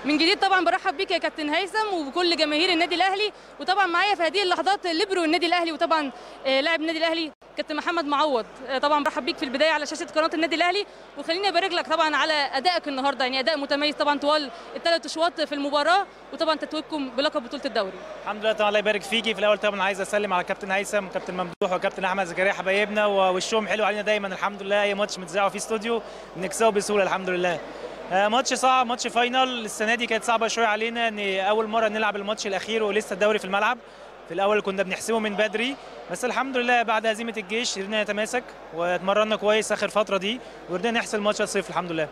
من جديد طبعا برحب بيك يا كابتن هيثم وبكل جماهير النادي الاهلي وطبعا معايا في هذه اللحظات ليبرو النادي الاهلي وطبعا آه، لاعب النادي الاهلي كابتن محمد معوض آه، طبعا برحب بيك في البدايه على شاشه قناه النادي الاهلي وخليني ابارك لك طبعا على ادائك النهارده يعني اداء متميز طبعا طوال الثلاث اشواط في المباراه وطبعا تتويجكم بلقب بطوله الدوري الحمد لله طبعا الله يبارك فيكي في الاول طبعا عايز اسلم على كابتن هيثم وكابتن ممدوح وكابتن احمد زكريا حبايبنا ووشهم حلو علينا دايما الحمد لله اي ماتش متذاعوا فيه استوديو بنكسبه بسهوله الحمد لله آه، ماتش صعب ماتش فاينل السنه دي كانت صعبه شويه علينا ان اول مره نلعب الماتش الاخير ولسه الدوري في الملعب في الاول كنا بنحسبه من بدري بس الحمد لله بعد هزيمه الجيش قدرنا نتماسك واتمرنا كويس اخر فتره دي وقدرنا نحسم الماتش 1-0 الحمد لله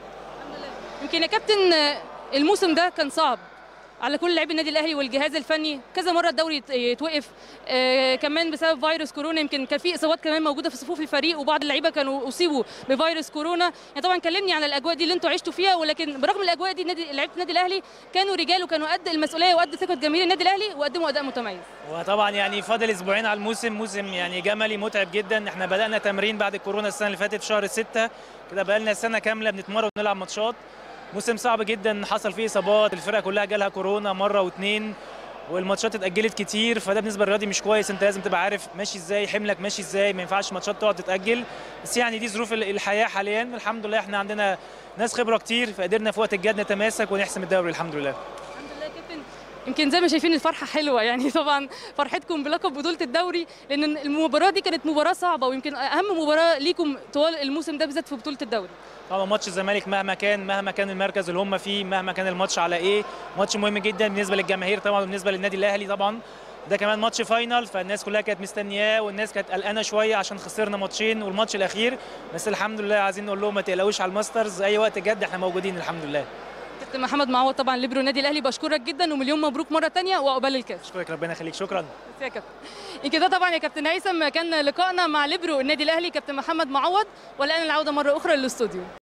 يمكن يا كابتن آه، الموسم ده كان صعب على كل لاعبي النادي الاهلي والجهاز الفني كذا مره الدوري يت- يتوقف آه، كمان بسبب فيروس كورونا يمكن كان في اصابات كمان موجوده في صفوف الفريق وبعض اللعيبه كانوا اصيبوا بفيروس كورونا يعني طبعا كلمني عن الاجواء دي اللي انتوا عشتوا فيها ولكن برغم الاجواء دي نادي لعيبه النادي الاهلي كانوا رجال وكانوا قد المسؤوليه وقد ثقه جماهير النادي الاهلي وقدموا اداء متميز وطبعا يعني فاضل اسبوعين على الموسم موسم يعني جملي متعب جدا احنا بدانا تمرين بعد الكورونا السنه اللي فاتت في شهر 6 كده بقالنا سنه كامله بنتمرن ونلعب ماتشات موسم صعب جدا حصل فيه اصابات الفرقه كلها جالها كورونا مره واثنين والماتشات اتاجلت كتير فده بالنسبه للرياضي مش كويس انت لازم تبقى عارف ماشي ازاي حملك ماشي ازاي ما ينفعش ماتشات تقعد تتاجل بس يعني دي ظروف ال- الحياه حاليا الحمد لله احنا عندنا ناس خبره كتير فقدرنا في وقت الجد نتماسك ونحسم الدوري الحمد لله الحمد لله يا كابتن يمكن زي ما شايفين الفرحه حلوه يعني طبعا فرحتكم بلقب بطوله الدوري لان المباراه دي كانت مباراه صعبه ويمكن اهم مباراه ليكم طوال الموسم ده بالذات في بطوله الدوري طبعا ماتش الزمالك مهما كان مهما كان المركز اللي هم فيه مهما كان الماتش على ايه ماتش مهم جدا بالنسبه للجماهير طبعا وبالنسبه للنادي الاهلي طبعا ده كمان ماتش فاينل فالناس كلها كانت مستنياه والناس كانت قلقانه شويه عشان خسرنا ماتشين والماتش الاخير بس الحمد لله عايزين نقول لهم ما تقلقوش على الماسترز اي وقت جد احنا موجودين الحمد لله كابتن محمد معوض طبعا ليبرو النادي الاهلي بشكرك جدا ومليون مبروك مره تانية وعقبال الكاس اشكرك ربنا يخليك شكرا بس يا كابتن يمكن ده طبعا يا كابتن هيثم كان لقائنا مع ليبرو النادي الاهلي كابتن محمد معوض والان العوده مره اخرى للاستوديو